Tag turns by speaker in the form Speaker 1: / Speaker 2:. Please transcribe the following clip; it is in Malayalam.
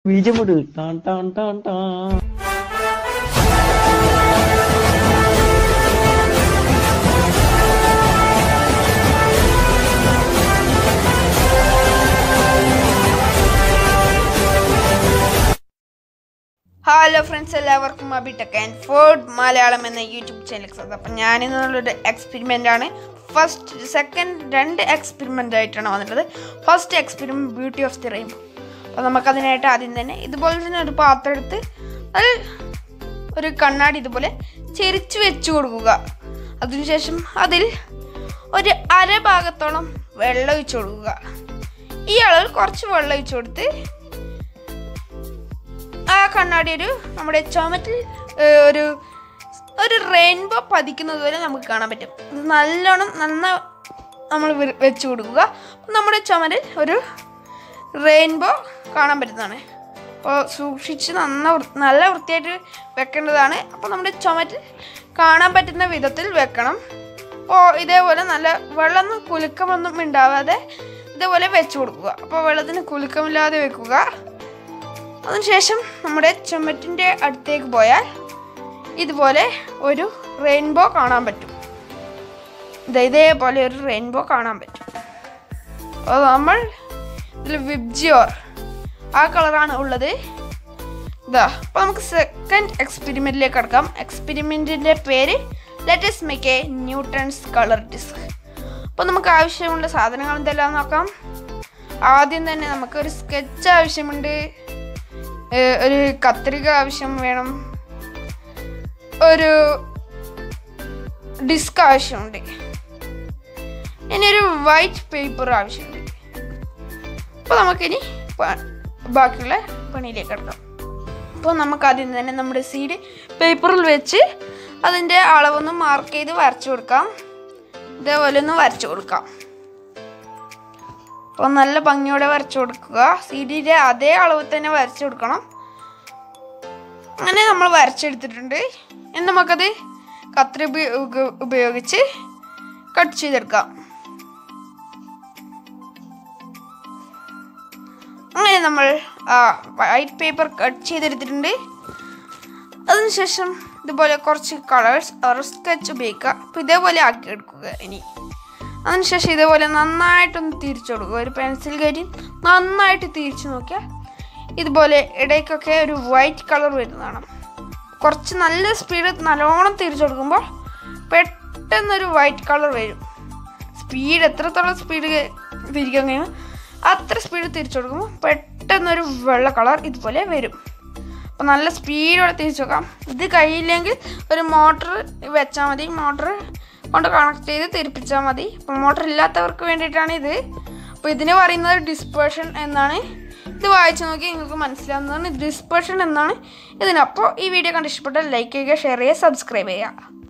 Speaker 1: ബീജമിട് ടാൻ ടാൻ ടാൻ ടാൻ
Speaker 2: ഹലോ ഫ്രണ്ട്സ് എല്ലാവർക്കും അബിടെക് ആൻഡ് ഫോർഡ് മലയാളം എന്ന യൂട്യൂബ് ചാനലിലേക്ക് സ്വാഗതം അപ്പം ഞാനിന്നുള്ളൊരു എക്സ്പെരിമെൻ്റ് ആണ് ഫസ്റ്റ് സെക്കൻഡ് രണ്ട് എക്സ്പെരിമെൻ്റ് ആയിട്ടാണ് വന്നിട്ടുള്ളത് first experiment beauty of the rainbow അപ്പോൾ നമുക്കതിനായിട്ട് ആദ്യം തന്നെ ഇതുപോലെ തന്നെ ഒരു പാത്രം എടുത്ത് അതിൽ ഒരു കണ്ണാടി ഇതുപോലെ ചെരിച്ച് വെച്ച് കൊടുക്കുക അതിനുശേഷം അതിൽ ഒരു അര ഭാഗത്തോളം വെള്ളം ഒഴിച്ചു കൊടുക്കുക ഈ അളവിൽ കുറച്ച് വെള്ളം ഒഴിച്ചു കൊടുത്ത് ആ കണ്ണാടി ഒരു നമ്മുടെ ചുമറ്റിൽ ഏർ, ഒരു ഒരു റെയിൻബോ പതിക്കുന്നത് വരെ നമുക്ക് കാണാൻ പറ്റും ഇത് നല്ലോണം നന്ന നമ്മൾ വെ- വെച്ച് കൊടുക്കുക അപ്പം നമ്മുടെ ചുമരിൽ ഒരു റെയിൻബോ കാണാൻ പറ്റുന്നതാണ് അപ്പോൾ സൂക്ഷിച്ച് നന്ന വൃ- നല്ല വൃത്തിയായിട്ട് വെക്കേണ്ടതാണ് അപ്പോൾ നമ്മുടെ ചുമറ്റിൽ കാണാൻ പറ്റുന്ന വിധത്തിൽ വെക്കണം അപ്പോൾ ഇതേപോലെ നല്ല വെള്ളം കുലുക്കമൊന്നും ഉണ്ടാവാതെ ഇതേപോലെ വെച്ച് കൊടുക്കുക അപ്പോൾ വെള്ളത്തിന് കുലുക്കമില്ലാതെ വെക്കുക അതിനുശേഷം നമ്മുടെ ചുമറ്റിൻ്റെ അടുത്തേക്ക് പോയാൽ ഇതുപോലെ ഒരു റെയിൻബോ കാണാൻ പറ്റും ദേ ഇതേപോലെ ഒരു റെയിൻബോ കാണാൻ പറ്റും അപ്പോൾ നമ്മൾ ഇതിൽ വിബ്ജിയോർ ആ കളറാണ് ഉള്ളത് ഇതാ അപ്പോൾ നമുക്ക് സെക്കൻഡ് എക്സ്പെരിമെൻറ്റിലേക്ക് കടക്കാം എക്സ്പെരിമെൻറ്റിൻ്റെ പേര് let's make a Newton's colour disc അപ്പോൾ നമുക്ക് ആവശ്യമുള്ള സാധനങ്ങൾ എന്തെല്ലാം നോക്കാം ആദ്യം തന്നെ നമുക്ക് ഒരു സ്കെച്ച് ആവശ്യമുണ്ട് ഏഹ് ഒരു കത്രിക ആവശ്യം വേണം ഒരു ഡിസ്ക് ആവശ്യമുണ്ട് ഇനി ഒരു വൈറ്റ് പേപ്പർ ആവശ്യമുണ്ട് അപ്പോൾ നമുക്കിനി പ- ബാക്കിയുള്ള പണിയിലേക്ക് എടുക്കാം അപ്പോൾ നമുക്ക് ആദ്യം തന്നെ നമ്മുടെ സീഡ് പേപ്പറിൽ വെച്ച് അതിൻ്റെ അളവൊന്ന് മാർക്ക് ചെയ്ത് വരച്ചു കൊടുക്കാം ഇതേപോലെ ഒന്ന് വരച്ചു കൊടുക്കാം അപ്പോൾ നല്ല ഭംഗിയോടെ വരച്ചു കൊടുക്കുക സീഡിയുടെ അതേ അളവ് തന്നെ വരച്ചു കൊടുക്കണം അങ്ങനെ നമ്മൾ വരച്ചെടുത്തിട്ടുണ്ട് ഇനി നമുക്കത് കത്രി ഉപ- ഉപയോഗിച്ച് കട്ട് ചെയ്തെടുക്കാം അങ്ങനെ നമ്മൾ ആ വൈറ്റ് പേപ്പർ കട്ട് ചെയ്തെടുത്തിട്ടുണ്ട് അതിനുശേഷം ഇതുപോലെ കുറച്ച് കളേഴ്സ് ഓർ സ്കെച്ച് ഉപയോഗിക്കുക അപ്പോൾ ഇതേപോലെ ആക്കി എടുക്കുക ഇനി അതിനുശേഷം ഇതേപോലെ നന്നായിട്ടൊന്ന് തിരിച്ചു കൊടുക്കുക ഒരു പെൻസിൽ കയറ്റി നന്നായിട്ട് തിരിച്ചു നോക്കിയാൽ ഇതുപോലെ ഇടയ്ക്കൊക്കെ ഒരു വൈറ്റ് കളർ വരുന്നതാണ് കുറച്ച് നല്ല സ്പീഡ് നല്ലോണം തിരിച്ചു കൊടുക്കുമ്പോൾ പെട്ടെന്നൊരു വൈറ്റ് കളർ വരും സ്പീഡ് എത്രത്തോളം സ്പീഡ് തിരിക്കാൻ കഴിയുമോ അത്ര സ്പീഡ് തിരിച്ചു കൊടുക്കുമ്പോൾ പെട്ടെന്നൊരു വെള്ള കളർ ഇതുപോലെ വരും അപ്പോൾ നല്ല സ്പീഡോടെ തിരിച്ചു വെക്കാം ഇത് കഴിയില്ലെങ്കിൽ ഒരു മോട്ടർ വെച്ചാൽ മതി മോട്ടർ കൊണ്ട് കണക്ട് ചെയ്ത് തിരിപ്പിച്ചാൽ മതി അപ്പോൾ മോട്ടർ ഇല്ലാത്തവർക്ക് വേണ്ടിയിട്ടാണ് ഇത് അപ്പോൾ ഇതിന് പറയുന്നത് ഡിസ്പേർഷൻ എന്നാണ് ഇത് വായിച്ചു നോക്കി നിങ്ങൾക്ക് മനസ്സിലാവുന്നതാണ് ഡിസ്പേർഷൻ എന്നാണ് ഇതിന് അപ്പോൾ ഈ വീഡിയോ കണ്ട് ഇഷ്ടപ്പെട്ടാൽ ലൈക്ക് ചെയ്യുക ഷെയർ ചെയ്യുക സബ്സ്ക്രൈബ് ചെയ്യുക